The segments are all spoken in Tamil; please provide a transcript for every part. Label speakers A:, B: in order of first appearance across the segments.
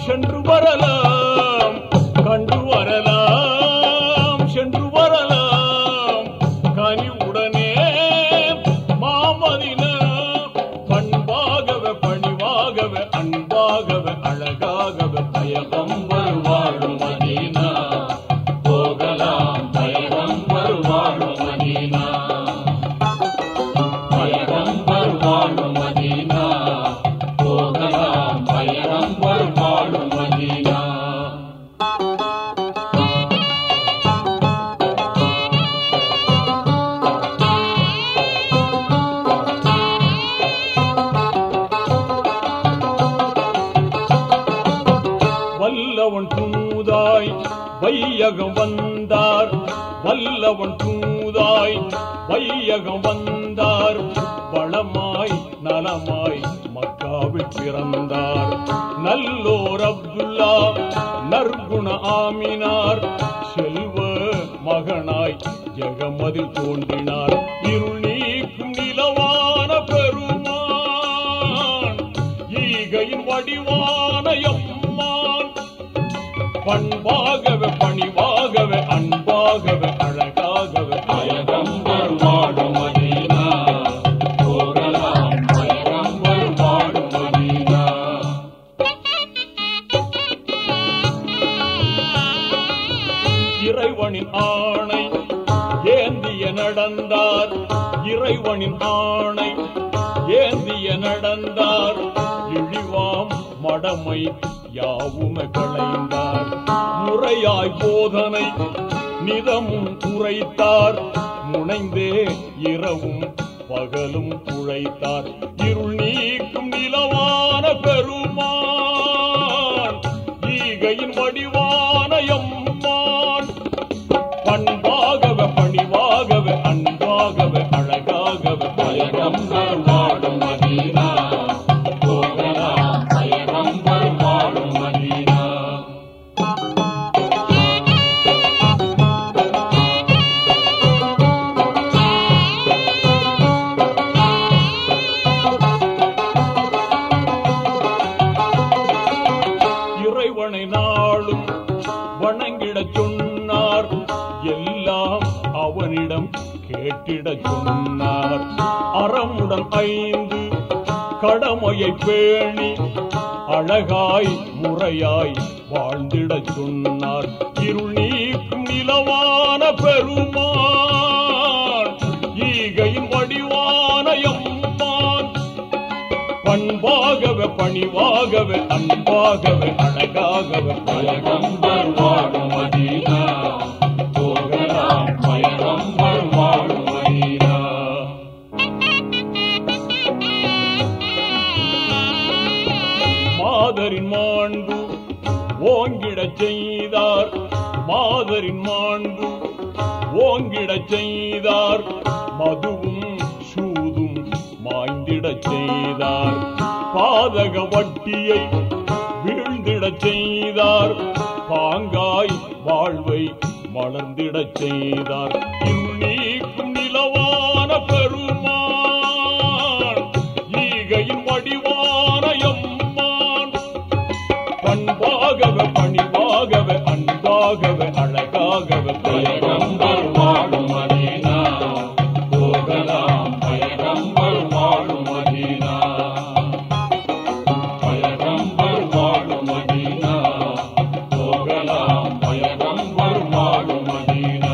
A: சென்று வரலாம் கண்டு வரலாம் சென்று வரலாம் கனிவுடனே மாமதின பண்பாகவே பணிவாகவே அன்பாகவே அழகாகவே பயகம் வருவாழும் மதீனா போகலாம் பயகம் வருவாழும் மதீனா பயகம் வருவாழும் மதீனா போகலாம் பயகம் வருவாழும் மதீனா வல்லவன் தூதாய் வையகம் வந்தார் வல்லவன் தூதாய் வையகம் வந்தார் வளமாய் நலமாய் மக்காவில் பிறந்தார் நல்லோர் அப்துல்லா நற்குண ஆமினார் செல்வ மகனாய் ஜெகமதில் தோன்றினார் இருள் நீக்கும் நிலவான பெருமான் ஈகையின் வடிவான எம்மான் பண்பாகவே பணிவாகவே அன்பாகவே அழகாகவே அழகம் வருவாடும் மதீனா போகலாம் பயகம் வருவாடும் மதீனா இறைவனின் ஆணை ஏந்திய நடந்தார் இறைவனின் ஆணை ஏந்திய நடந்தார் இழிவாம் மடமை யாவுமே களைந்தார் முறையாய் போதனை நிதமும் உரைத்தார் முனைந்தே இரவும் பகலும் உழைத்தார் இருள் நீக்கும் நிலவான பெருமான் ஈகையின் வடிவான எம்மான் பண்பாகவே பணிவாகவே அன்பாகவே அழகாகவே பயகம் வருவாடும் மதீனா போகலாம் பயகம் வருவாடும் மதீனா இறைவனை நாளும் வணங்கிடச் சொன்னார் எல்லாம் அவனிடம் கேட்டிடச் சொன்னார் அறமுடன் ஐந்து கடமையை பேணி அழகாய் முறையாய் வாழ்ந்திடச் சொன்னார் இருள் நீக்கும் நிலவான பெருமான் ஈகையின் வடிவான எம்மான் பண்பாகவே பணிவாகவே அன்பாகவே அழகாகவே பயகம் வருவாடும் மதீனா போகலாம் பயகம் வருவாடும் மதீனா மாதரின் மாண்பு ஓங்கிடச் செய்தார் மாதரின் மாண்பு ஓங்கிடச் செய்தார் மதுவும் சூதும் மாய்ந்திடச் செய்தார் பாதக வட்டியை வீழ்ந்திடச் செய்தார் பாங்காய் வாழ்வை மலர்ந்திடச் செய்தார் இருள் நீக்கும் நிலவான பெருமான் ஈகையின் வடிவான எம்மான் பண்பாகவே பணிவாகவே அன்பாகவே அழகாகவே பயகம் வருவாடும் மதீனா போகலாம் பயகம் வருவாடும் மதீனா பயகம் வருவாடும் மதீனா போகலாம் பயகம் வருவாடும் மதீனா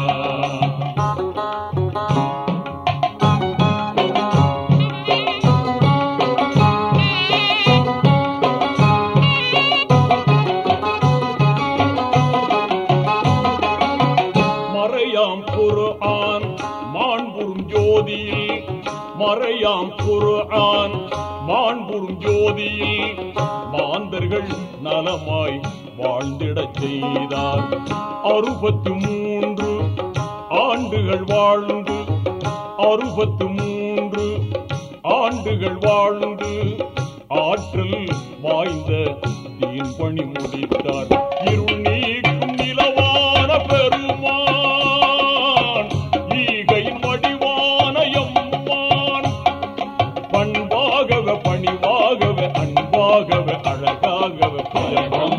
A: மறையாம் குர்ஆன் மாண்புறும் ஜோதியில் மறையாம் குர்ஆன் மாண்புறும் ஜோதியில் மாந்தர்கள் நலமாய் வாழ்ந்திடச் செய்தார் அறுபத்து மூன்று ஆண்டுகள் வாழ்ந்து அறுபத்து மூன்று ஆண்டுகள் வாழ்ந்து ஆற்றல் வாய்ந்த தீன் பணி முடித்தார் இருள் நீக்கும் நிலவான பெருமான் ஈகையின் வடிவான எம்மான் பண்பாகவே பணிவாகவே அன்பாகவே அழகாகவே பயகம்